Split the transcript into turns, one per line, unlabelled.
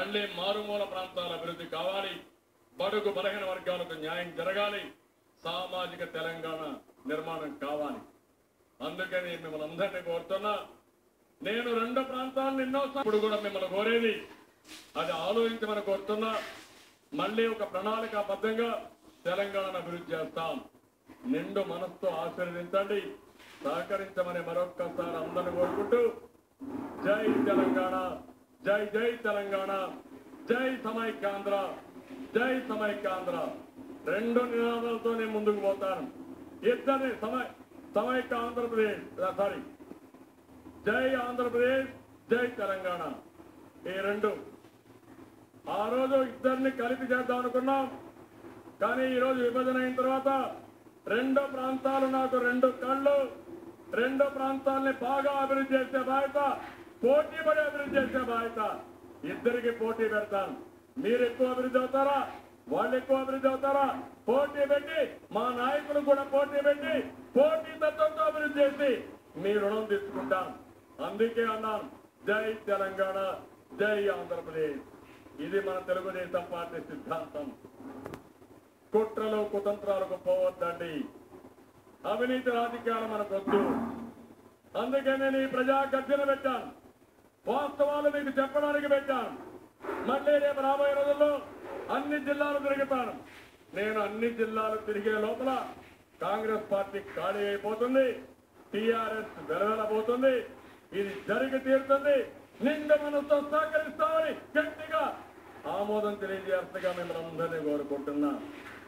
మళ్ళీ మారుమూల ప్రాంతాల అభివృద్ధి కావాలి బడుగు బలహీన వర్గాలకు న్యాయం జరగాలి సామాజిక తెలంగాణ నిర్మాణం కావాలి అందుకని మిమ్మల్ని అందరినీ కోరుతున్నా నేను రెండు ప్రాంతాలను ఎన్నో ఇప్పుడు కూడా మిమ్మల్ని కోరేది అది ఆలోచించమని కోరుతున్నా మళ్ళీ ఒక ప్రణాళికాబద్ధంగా తెలంగాణను అభివృద్ధి చేస్తాం నిండు మనస్సుతో ఆశీర్వదించండి సహకరించమని మరొక్కసారి అందరిని కోరుకుంటూ జై తెలంగాణ జై జై తెలంగాణ జై సమైక్యాంధ్ర జై సమైక్యాంధ్ర రెండు నినాదాలతో నేను ముందుకు పోతాను ఇద్దరిని సమై సమైక్య ఆంధ్రప్రదేశ్ సారీ జై ఆంధ్రప్రదేశ్ జై తెలంగాణ ఈ రెండు ఆ రోజు ఇద్దరిని కలిపి చేద్దాం అనుకున్నాం కానీ ఈ రోజు విభజన అయిన తర్వాత రెండు ప్రాంతాలు నాకు రెండు కళ్ళు రెండు ప్రాంతాలని బాగా అభివృద్ధి చేసే బాధ్యత పోటీ పడి అభివృద్ధి చేసే బాధ్యత ఇద్దరికి పోటీ పెడతాను మీరు ఎక్కువ అభివృద్ధి అవుతారా వాళ్ళు ఎక్కువ అభివృద్ధి అవుతారా పోటీ పెట్టి మా నాయకులు కూడా పోటీ పెట్టి పోటీ తత్వంతో అభివృద్ధి చేసి మీ రుణం తీసుకుంటాం అందుకే అన్నాను జై తెలంగాణ జై ఆంధ్రప్రదేశ్ ఇది మన తెలుగుదేశం పార్టీ సిద్ధాంతం కుట్రలు కుతంత్రాలకు పోవద్దండి అవినీతి రాజకీయాలు మనకొద్దు అందుకే నేను ఈ ప్రజా గర్జన పెట్టాను వాస్తవాలు మీకు చెప్పడానికి పెట్టాను మళ్ళీ రేపు రాబోయే రోజుల్లో అన్ని జిల్లాలు తిరుగుతాను నేను అన్ని జిల్లాలు తిరిగే లోపల కాంగ్రెస్ పార్టీ ఖాళీ అయిపోతుంది టిఆర్ఎస్ వెలవెలబోతుంది ఇది జరిగి తీరుతుంది నిండు మనసుతో సహకరిస్తామని గట్టిగా ఆమోదం తెలియజేస్తగా మిమ్మల్ని అందరినీ కోరుకుంటున్నా